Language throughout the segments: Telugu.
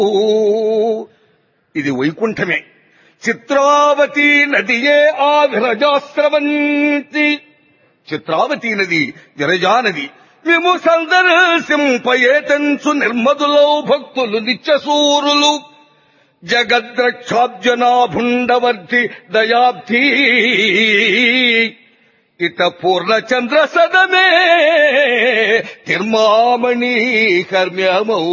ఇది వైకుంఠమే చిత్రావతి నదియే ఆ విరజాస్రవంతి చిత్రావతి నది విరజా నది విము సందర్శింపయేతంచు నిర్మదులో భక్తులు నిత్యసూరులు జగద్రక్షాబ్జనాభుండవర్తి దయాబ్ధి ఇత పూర్ణచంద్ర సదమే తిర్మామణి కర్మ్యమౌ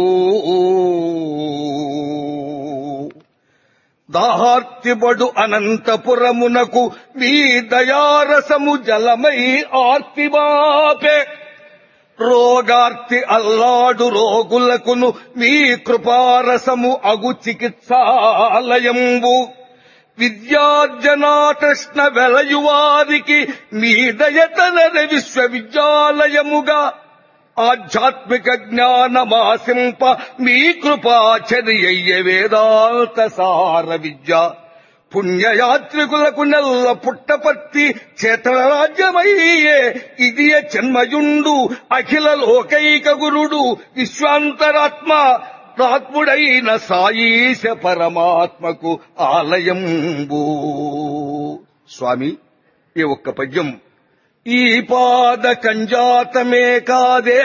దాహార్తిబడు అనంతపురమునకు మీ దయారసము జలమై ఆర్తివాపే రోగార్తి అల్లాడు రోగులకును మీ కృపారసము అగు చికిత్సాలయంబు విద్యార్జనాకృష్ణ వెలయువారికి మీ దయతనర విశ్వవిద్యాలయముగా ఆధ్యాత్మిక జ్ఞానమాసింప మీ కృపాచర్య వేదాంత సార విద్య పుణ్యయాత్రికులకు నెల్ల పుట్టపర్తి క్షేత్రరాజ్యమయ్యే ఇది జన్మయుండు అఖిల లోకైక గురుడు విశ్వాంతరాత్మ ప్రాత్ముడైన సాయీశ పరమాత్మకు ఆలయంబు స్వామి ఈ ఒక్క పద్యం ఈ పాద కంజాతమే కాదే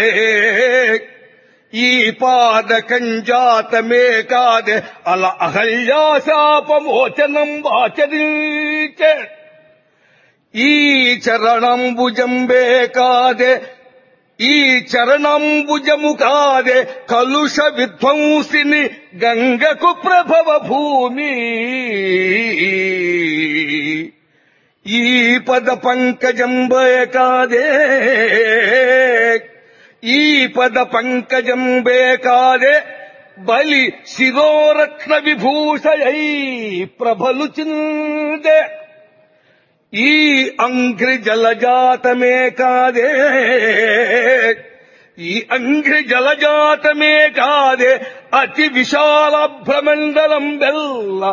ఈ పాద కంజాతమే కాదే అల అహల్యాశాపమోచనం ఆచరించే ఈ చరణంబుజంబే కాదే ఈ చరణంబుజము కాదే కలుష విధ్వంసిని గంగకు ప్రభవ భూమి ఈ పద పంకజంబే కాదే ఈ పద పంకజంబే కాదే బలి శిరోరత్న విభూషయై ప్రభలు చిందే ఈ అంఘ్రి జలజాతమే కాదే ఈ అంఘ్రి జలజాతమే కాదే అతి విశాల భ్రమండలం వెల్ల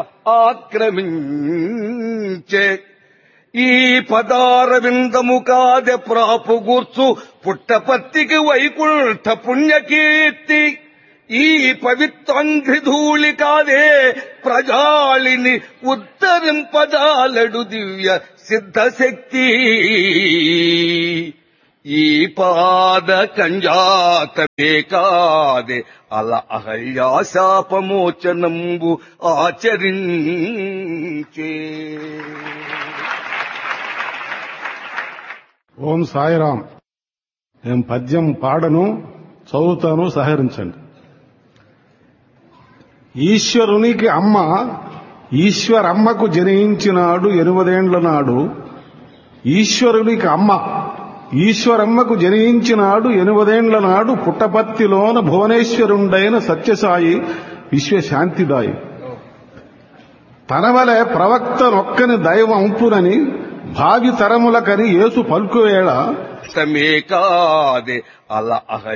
ఆక్రమించే ఈ పదార విందము కాదె ప్రాపు గూర్చు పుట్టపత్తికి వైకుంఠ పుణ్యకీర్తి ఈ పవిత్రంఘ్రిధూళి కాదే ప్రజాళిని ఉద్ధరింపజాలడు దివ్య సిద్ధశక్తి ఈ పాద కంజాతమే కాదే అల అహల్యాశాపమోచనంబు ఆచరించే ఓం సాయిరాం నేను పద్యం పాడను చదువుతాను సహకరించండి ఈశ్వరునికి అమ్మ ఈశ్వరమ్మకు జనించినాడు ఎనిమిదేండ్ల నాడు ఈశ్వరునికి అమ్మ ఈశ్వరమ్మకు జనించినాడు ఎనిమిదేండ్ల నాడు పుట్టపత్తిలోన భువనేశ్వరుండైన సత్యసాయి విశ్వశాంతిదాయి తనవలే ప్రవక్త నొక్కని దైవంపునని భావి తరములకని యేసు పలుకువేళ తమే కాదే అల అహ